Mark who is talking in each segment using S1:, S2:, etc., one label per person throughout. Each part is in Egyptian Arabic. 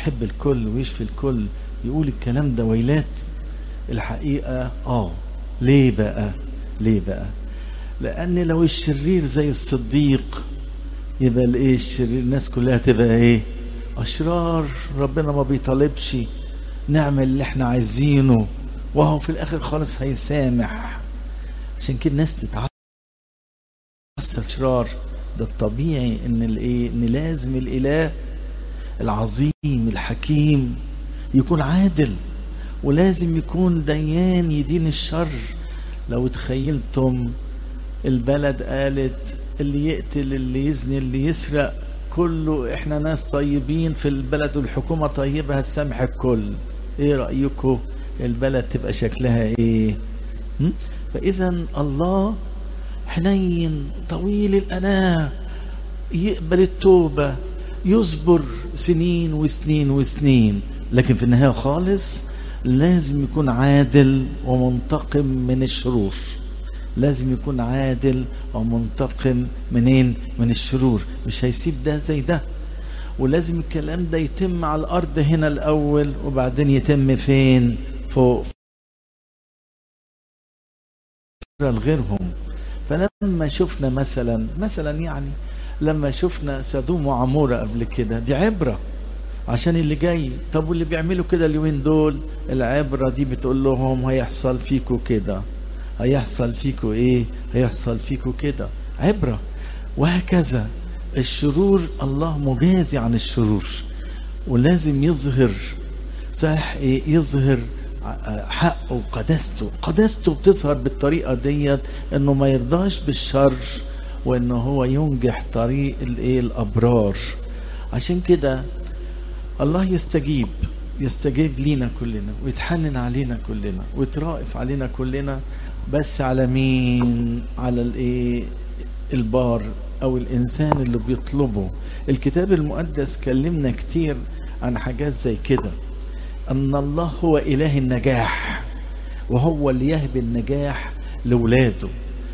S1: بيحب الكل ويشفي الكل يقول الكلام ده ويلات الحقيقة اه ليه بقى ليه بقى لان لو الشرير زي الصديق يبقى الايه الشرير الناس كلها تبقى ايه اشرار ربنا ما بيطالبش نعمل اللي احنا عايزينه وهو في الاخر خالص هيسامح عشان كده الناس تتعصب شرار ده الطبيعي ان الايه ان لازم الاله العظيم الحكيم يكون عادل ولازم يكون ديان يدين الشر لو تخيلتم البلد قالت اللي يقتل اللي يزني اللي يسرق كله احنا ناس طيبين في البلد والحكومة طيبة هتسامح الكل ايه رأيكم البلد تبقى شكلها ايه م? فاذا الله حنين طويل الأناة يقبل التوبة يصبر سنين وسنين وسنين لكن في النهاية خالص لازم يكون عادل ومنتقم من الشرور لازم يكون عادل ومنتقم منين من الشرور مش هيسيب ده زي ده ولازم الكلام ده يتم على الارض هنا الاول وبعدين يتم فين فوق لغيرهم فلما شفنا مثلا مثلا يعني لما شفنا سدوم وعمورة قبل كده دي عبرة عشان اللي جاي طب واللي بيعملوا كده اليومين دول العبرة دي بتقول لهم هيحصل فيكوا كده هيحصل فيكوا ايه هيحصل فيكوا كده عبرة وهكذا الشرور الله مجازي عن الشرور ولازم يظهر صح ايه يظهر حقه وقداسته قداسته بتظهر بالطريقة ديت انه ما يرضاش بالشر وانه هو ينجح طريق الايه الابرار عشان كده الله يستجيب يستجيب لينا كلنا ويتحنن علينا كلنا ويترائف علينا كلنا بس على مين على الايه البار او الانسان اللي بيطلبه الكتاب المقدس كلمنا كتير عن حاجات زي كده ان الله هو اله النجاح وهو اللي يهب النجاح لاولاده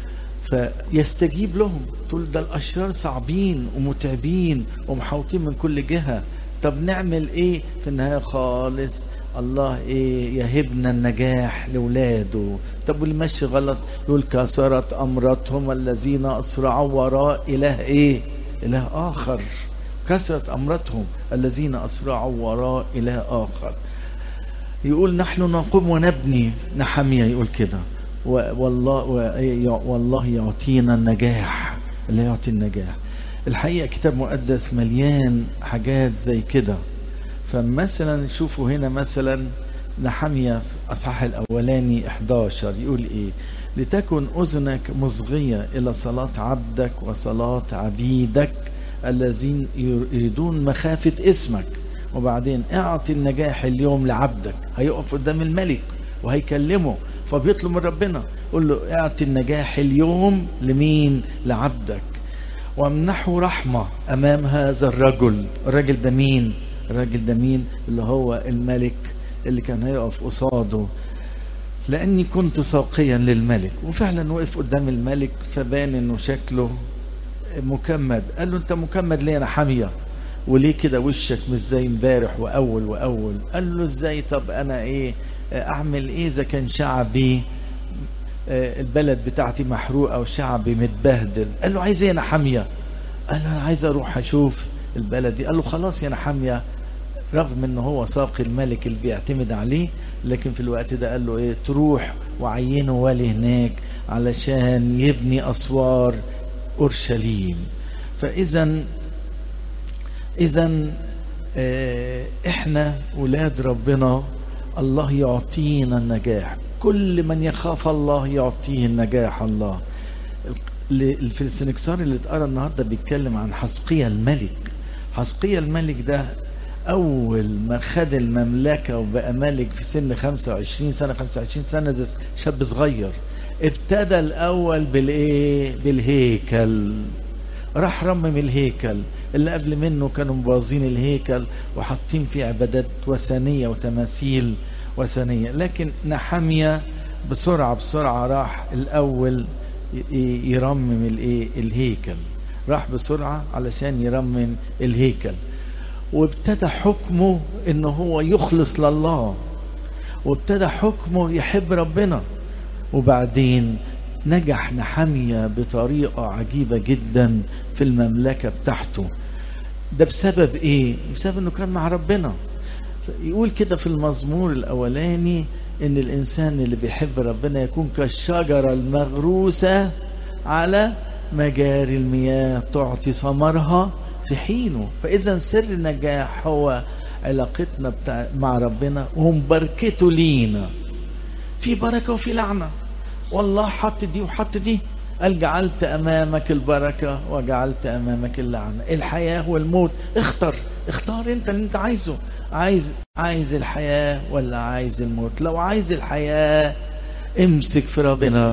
S1: فيستجيب لهم تقول ده الاشرار صعبين ومتعبين ومحاوطين من كل جهه طب نعمل ايه في النهايه خالص الله ايه يهبنا النجاح لاولاده طب واللي ماشي غلط يقول كسرت امرتهم الذين اسرعوا وراء اله ايه اله اخر كسرت امرتهم الذين اسرعوا وراء اله اخر يقول نحن نقوم ونبني نحمية يقول كده والله والله يعطينا النجاح اللي يعطي النجاح الحقيقة كتاب مقدس مليان حاجات زي كده فمثلا شوفوا هنا مثلا نحمية في أصحاح الأولاني 11 يقول إيه لتكن أذنك مصغية إلى صلاة عبدك وصلاة عبيدك الذين يريدون مخافة اسمك وبعدين اعطي النجاح اليوم لعبدك هيقف قدام الملك وهيكلمه فبيطلب من ربنا قول له اعطي النجاح اليوم لمين لعبدك وامنحه رحمة امام هذا الرجل الراجل ده مين الراجل ده مين اللي هو الملك اللي كان هيقف قصاده لاني كنت ساقيا للملك وفعلا وقف قدام الملك فبان انه شكله مكمد قال له انت مكمد ليه انا حاميه وليه كده وشك مش زي امبارح واول واول قال له ازاي طب انا ايه اعمل ايه اذا كان شعبي البلد بتاعتي محروقه وشعبي متبهدل قال له عايز ايه انا حاميه قال له انا عايز اروح اشوف البلد دي قال له خلاص يا انا حاميه رغم ان هو ساقي الملك اللي بيعتمد عليه لكن في الوقت ده قال له ايه تروح وعينه والي هناك علشان يبني اسوار اورشليم فاذا اذا احنا ولاد ربنا الله يعطينا النجاح كل من يخاف الله يعطيه النجاح الله في السنكسار اللي اتقرا النهارده بيتكلم عن حسقية الملك حسقية الملك ده اول ما خد المملكه وبقى ملك في سن 25 سنه 25 سنه ده شاب صغير ابتدى الاول بالايه بالهيكل راح رمم الهيكل اللي قبل منه كانوا مبوظين الهيكل وحاطين فيه عبادات وثنيه وتماثيل وثنيه لكن نحمية بسرعه بسرعه راح الاول يرمم الايه الهيكل راح بسرعه علشان يرمم الهيكل وابتدى حكمه ان هو يخلص لله وابتدى حكمه يحب ربنا وبعدين نجح نحمية بطريقة عجيبة جدا في المملكة بتاعته ده بسبب ايه بسبب انه كان مع ربنا يقول كده في المزمور الاولاني ان الانسان اللي بيحب ربنا يكون كالشجرة المغروسة على مجاري المياه تعطي ثمرها في حينه فاذا سر النجاح هو علاقتنا بتاع مع ربنا ومباركته لينا في بركه وفي لعنه والله حط دي وحط دي قال جعلت امامك البركه وجعلت امامك اللعنه الحياه والموت اختر اختار انت اللي انت عايزه عايز عايز الحياه ولا عايز الموت لو عايز الحياه امسك في ربنا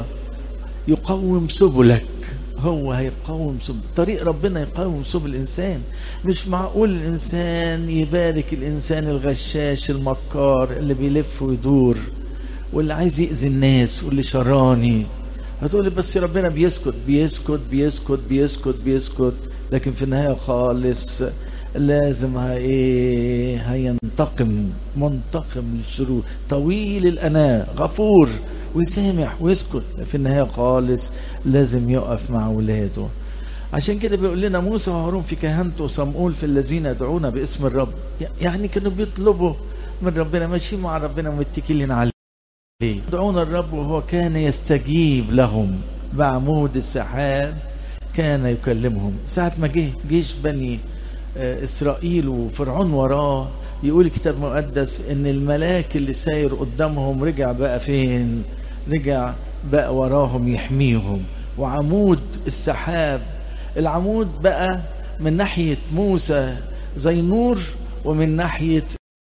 S1: يقوم سبلك هو هيقاوم سبل طريق ربنا يقاوم سبل الانسان مش معقول الانسان يبارك الانسان الغشاش المكار اللي بيلف ويدور واللي عايز يأذي الناس واللي شراني هتقولي بس ربنا بيسكت بيسكت بيسكت بيسكت بيسكت لكن في النهاية خالص لازم ايه هينتقم منتقم للشرور طويل الأناة غفور ويسامح ويسكت في النهاية خالص لازم يقف مع ولاده عشان كده بيقول لنا موسى وهارون في كهنته وصمؤول في الذين يدعون باسم الرب يعني كانوا بيطلبوا من ربنا ماشيين مع ربنا ومتكلين عليه يدعون الرب وهو كان يستجيب لهم بعمود السحاب كان يكلمهم ساعة ما جه جيش بني إسرائيل وفرعون وراه يقول الكتاب المقدس ان الملاك اللي ساير قدامهم رجع بقى فين رجع بقى وراهم يحميهم وعمود السحاب العمود بقى من ناحية موسى زي نور ومن ناحية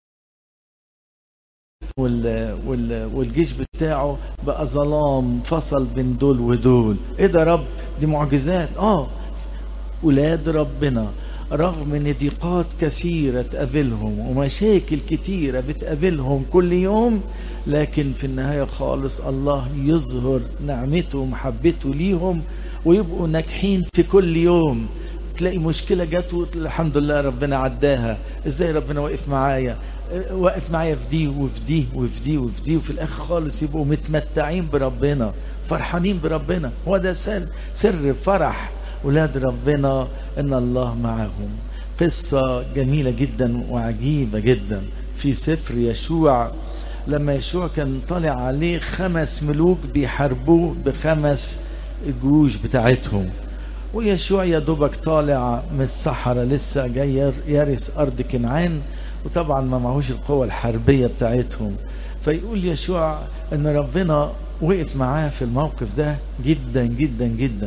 S1: وال وال والجيش بتاعه بقى ظلام فصل بين دول ودول ايه ده رب دي معجزات اه ولاد ربنا رغم ان ضيقات كثيره تقابلهم ومشاكل كثيره بتقابلهم كل يوم لكن في النهايه خالص الله يظهر نعمته ومحبته ليهم ويبقوا ناجحين في كل يوم تلاقي مشكله جت الحمد لله ربنا عداها ازاي ربنا واقف معايا واقف معايا في دي وفي دي وفي دي وفي دي وفي الاخر خالص يبقوا متمتعين بربنا فرحانين بربنا هو ده سر سر فرح ولاد ربنا ان الله معهم قصة جميلة جدا وعجيبة جدا في سفر يشوع لما يشوع كان طالع عليه خمس ملوك بيحاربوه بخمس الجيوش بتاعتهم ويشوع يا دوبك طالع من الصحراء لسه جاي يرث ارض كنعان وطبعا ما معهوش القوة الحربية بتاعتهم فيقول يشوع ان ربنا وقف معاه في الموقف ده جدا جدا جدا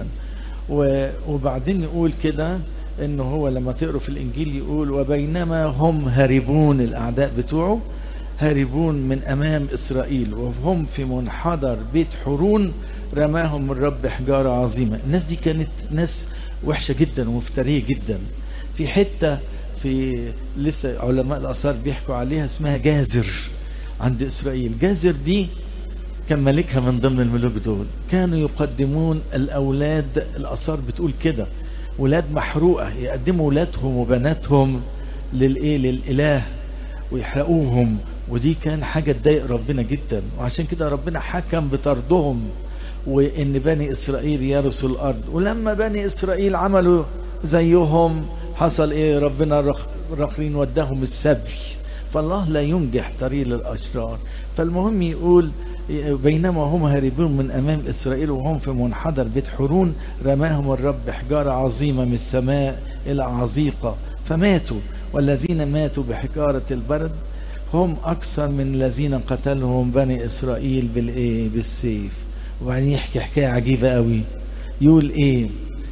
S1: وبعدين يقول كده انه هو لما تقروا في الانجيل يقول وبينما هم هاربون الاعداء بتوعه هاربون من امام اسرائيل وهم في منحدر بيت حرون رماهم الرب حجاره عظيمه الناس دي كانت ناس وحشه جدا ومفتريه جدا في حته في لسه علماء الاثار بيحكوا عليها اسمها جازر عند اسرائيل جازر دي كان ملكها من ضمن الملوك دول كانوا يقدمون الاولاد الاثار بتقول كده ولاد محروقه يقدموا ولادهم وبناتهم للايه للاله ويحرقوهم ودي كان حاجه تضايق ربنا جدا وعشان كده ربنا حكم بطردهم وان بني اسرائيل يرثوا الارض ولما بني اسرائيل عملوا زيهم حصل ايه ربنا رخرين وداهم السبي فالله لا ينجح طريق الاشرار فالمهم يقول بينما هم هاربون من امام اسرائيل وهم في منحدر بيت حرون رماهم الرب حجاره عظيمه من السماء الى عزيقه فماتوا والذين ماتوا بحجاره البرد هم اكثر من الذين قتلهم بني اسرائيل بالايه بالسيف وبعدين يحكي حكايه عجيبه قوي يقول ايه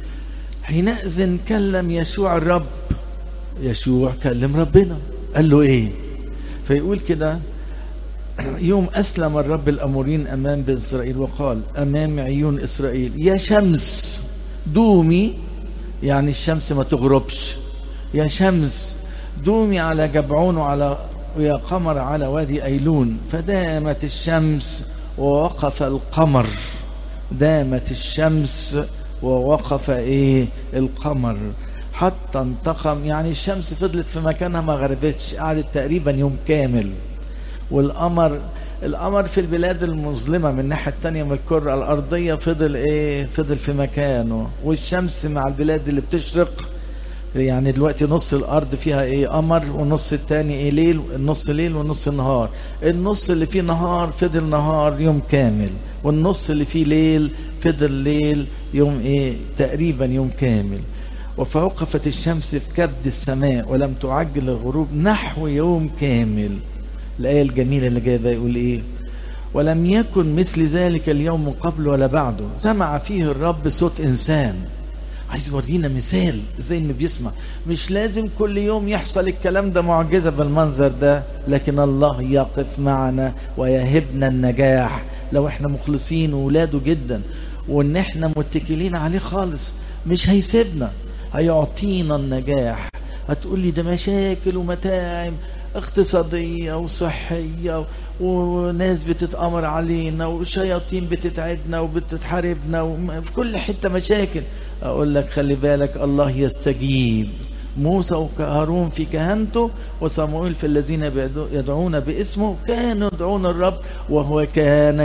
S1: حينئذ كلم يشوع الرب يشوع كلم ربنا قال له ايه فيقول كده يوم أسلم الرب الأمورين أمام بني إسرائيل وقال أمام عيون إسرائيل يا شمس دومي يعني الشمس ما تغربش يا شمس دومي على جبعون وعلى ويا قمر على وادي أيلون فدامت الشمس ووقف القمر دامت الشمس ووقف ايه القمر حتى انتقم يعني الشمس فضلت في مكانها ما غربتش قعدت تقريبا يوم كامل والقمر القمر في البلاد المظلمة من الناحية التانية من الكرة الأرضية فضل إيه فضل في مكانه والشمس مع البلاد اللي بتشرق يعني دلوقتي نص الأرض فيها إيه قمر والنص التاني إيه ليل النص ليل والنص نهار النص اللي فيه نهار فضل نهار يوم كامل والنص اللي فيه ليل فضل ليل يوم إيه تقريبا يوم كامل وفوقفت الشمس في كبد السماء ولم تعجل الغروب نحو يوم كامل الآية الجميلة اللي جاية ده يقول إيه ولم يكن مثل ذلك اليوم قبل ولا بعده سمع فيه الرب صوت إنسان عايز يورينا مثال ازاي انه بيسمع مش لازم كل يوم يحصل الكلام ده معجزة بالمنظر ده لكن الله يقف معنا ويهبنا النجاح لو احنا مخلصين وولاده جدا وان احنا متكلين عليه خالص مش هيسيبنا هيعطينا النجاح هتقول لي ده مشاكل ومتاعب اقتصادية وصحية وناس بتتأمر علينا وشياطين بتتعبنا وبتتحاربنا وفي كل حتة مشاكل أقول لك خلي بالك الله يستجيب موسى وهارون في كهنته وصموئيل في الذين يدعون باسمه كانوا يدعون الرب وهو كان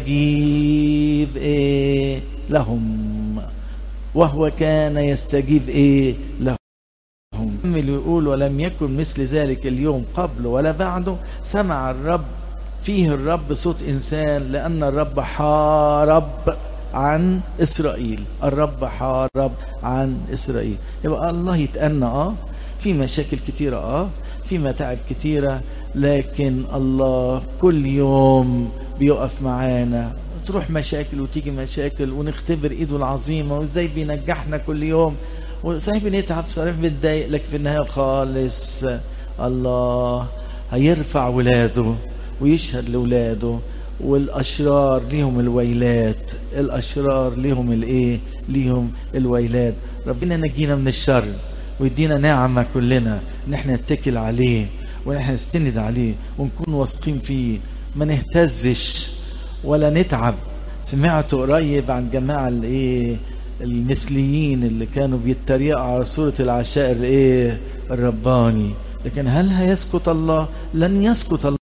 S1: يستجيب إيه لهم وهو كان يستجيب إيه لهم يكمل يقول ولم يكن مثل ذلك اليوم قبل ولا بعده سمع الرب فيه الرب صوت إنسان لأن الرب حارب عن إسرائيل الرب حارب عن إسرائيل يبقى الله يتأنى آه في مشاكل كتيرة آه في متاعب كتيرة لكن الله كل يوم بيقف معانا تروح مشاكل وتيجي مشاكل ونختبر ايده العظيمة وازاي بينجحنا كل يوم وصحيح بنتعب صحيح بنتضايق لكن في النهاية خالص الله هيرفع ولاده ويشهد لولاده والاشرار ليهم الويلات الاشرار ليهم الايه ليهم الويلات ربنا نجينا من الشر ويدينا نعمه كلنا ان احنا نتكل عليه وان احنا نستند عليه ونكون واثقين فيه ما نهتزش ولا نتعب سمعت قريب عن جماعه الايه المثليين اللي كانوا بيتريقوا على سوره العشاء الايه الرباني لكن هل هيسكت الله لن يسكت الله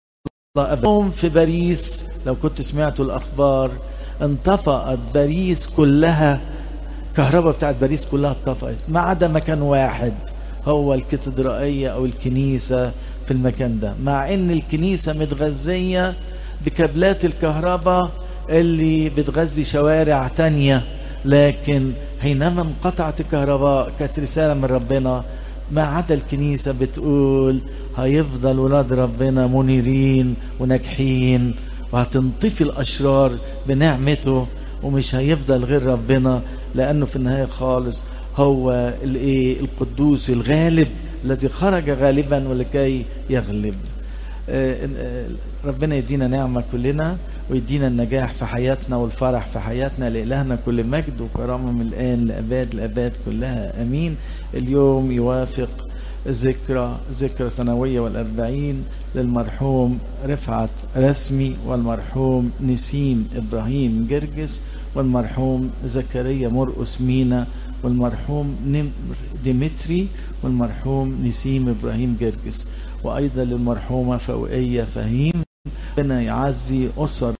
S1: يوم في باريس لو كنت سمعتوا الأخبار انطفأت باريس كلها الكهرباء بتاعت باريس كلها اتطفأت ما عدا مكان واحد هو الكاتدرائية أو الكنيسة في المكان ده مع إن الكنيسة متغذية بكابلات الكهرباء اللي بتغذي شوارع تانية لكن حينما انقطعت الكهرباء كانت رسالة من ربنا ما عدا الكنيسة بتقول هيفضل ولاد ربنا منيرين وناجحين وهتنطفي الأشرار بنعمته ومش هيفضل غير ربنا لأنه في النهاية خالص هو الايه القدوس الغالب الذي خرج غالبا ولكي يغلب ربنا يدينا نعمة كلنا ويدينا النجاح في حياتنا والفرح في حياتنا لإلهنا كل مجد وكرامة من الآن لأباد الأباد كلها أمين اليوم يوافق ذكرى ذكرى سنوية والأربعين للمرحوم رفعت رسمي والمرحوم نسيم إبراهيم جرجس والمرحوم زكريا مرقس مينا والمرحوم ديمتري والمرحوم نسيم إبراهيم جرجس وأيضا للمرحومة فوقية فهيم ربنا يعزي أسر